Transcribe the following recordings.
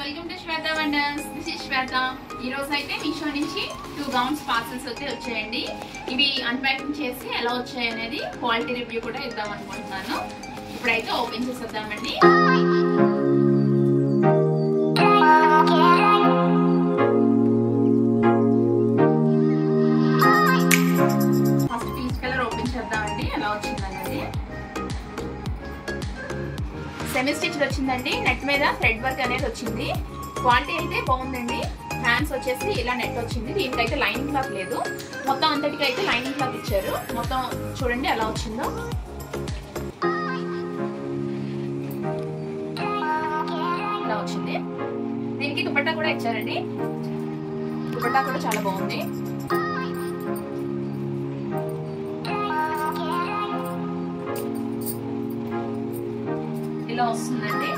welcome to Shweta wonders this is Shweta ఈ రోజు అయితే మీషో నుంచి టూ గౌన్స్ పార్సల్స్ అయితే వచ్చాయండి ఇవి అన్ప్యాకింగ్ చేసి ఎలా వచ్చాయి అనేది క్వాలిటీ రివ్యూ కూడా ఇద్దాం అనుకుంటున్నాను ఇప్పుడైతే ఓపెన్ చేసేద్దామండి ఫస్ట్ పీచ్ కలర్ ఓపెన్ చేద్దామండి ఎలా వచ్చిందనేది సెమీ స్టిచ్ వచ్చిందండి నెట్ మీద థ్రెడ్ వర్క్ అనేది వచ్చింది క్వాలిటీ అయితే బాగుందండి హ్యాండ్స్ వచ్చేసి ఇలా నెట్ వచ్చింది దీనికైతే లైనింగ్ క్లాత్ లేదు మొత్తం అంతటికి అయితే లైనింగ్ క్లాత్ ఇచ్చారు మొత్తం చూడండి ఎలా వచ్చిందో ఇలా వచ్చింది దీనికి దుపట్టా కూడా ఇచ్చారండి దుపట్టా కూడా చాలా బాగుంది ఇలా వస్తుందండి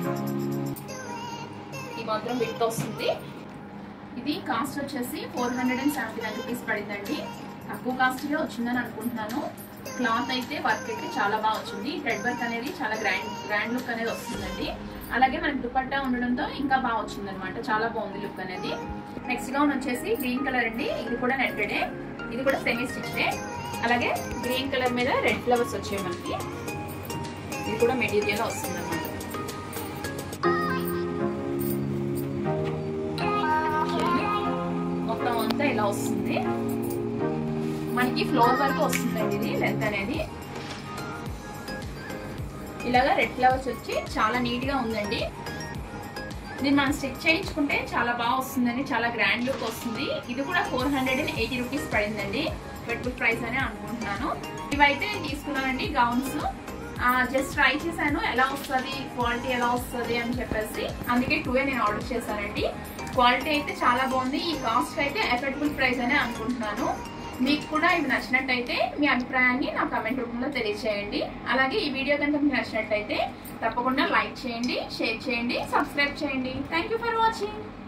ఈ మాత్రం విత్ వస్తుంది ఇది కాస్ట్ వచ్చేసి four hundred and seventy nine rupees పడిందండి తక్కువ కాస్ట్లో వచ్చిందని అనుకుంటున్నాను క్లాత్ అయితే వర్క్ అయితే చాలా బాగా వచ్చింది థ్రెడ్ వర్క్ అనేది చాలా గ్రాండ్ గ్రాండ్ లుక్ అనేది వస్తుందండి అలాగే మనకి దుపట్టా ఉండడంతో ఇంకా బాగా వచ్చింది అనమాట చాలా బాగుంది లుక్ అనేది నెక్స్ట్ గౌన్ వచ్చేసి గ్రీన్ కలర్ అండి ఇది కూడా నెట్టెడే ఇది కూడా సెమీ స్టిచ్డే అలాగే గ్రీన్ కలర్ మీద రెడ్ ఫ్లవర్స్ వచ్చాయి మనకి ఇది కూడా మెటీరియల్ వస్తుంది అనమాట మొత్తం అంతా ఇలా వస్తుంది మనకి ఫ్లోర్ వరకు వస్తుందండి ఇది లెంత్ అనేది ఇలాగా రెడ్ ఫ్లవర్స్ వచ్చి చాలా నీట్ గా ఉందండి దీన్ని మనం స్టిచ్ చేయించుకుంటే చాలా బాగా వస్తుందండి చాలా గ్రాండ్ లుక్ వస్తుంది ఇది కూడా four hundred and eighty rupees పడిందండి పెట్టుబడి ప్రైస్ అని అనుకుంటున్నాను ఇవైతే తీసుకున్నానండి గౌన్స్ జస్ట్ ట్రై చేశాను ఎలా వస్తుంది క్వాలిటీ ఎలా వస్తుంది అని చెప్పేసి అందుకే టూ నేను ఆర్డర్ చేశానండి క్వాలిటీ అయితే చాలా బాగుంది ఈ కాస్ట్ అయితే ఎఫర్డబుల్ ప్రైస్ అనే అనుకుంటున్నాను మీకు కూడా ఇవి నచ్చినట్టయితే మీ అభిప్రాయాన్ని నా కమెంట్ రూపంలో తెలియజేయండి అలాగే ఈ వీడియో కనుక మీకు నచ్చినట్టయితే తప్పకుండా లైక్ చేయండి షేర్ చేయండి సబ్స్క్రైబ్ చేయండి థ్యాంక్ ఫర్ వాచింగ్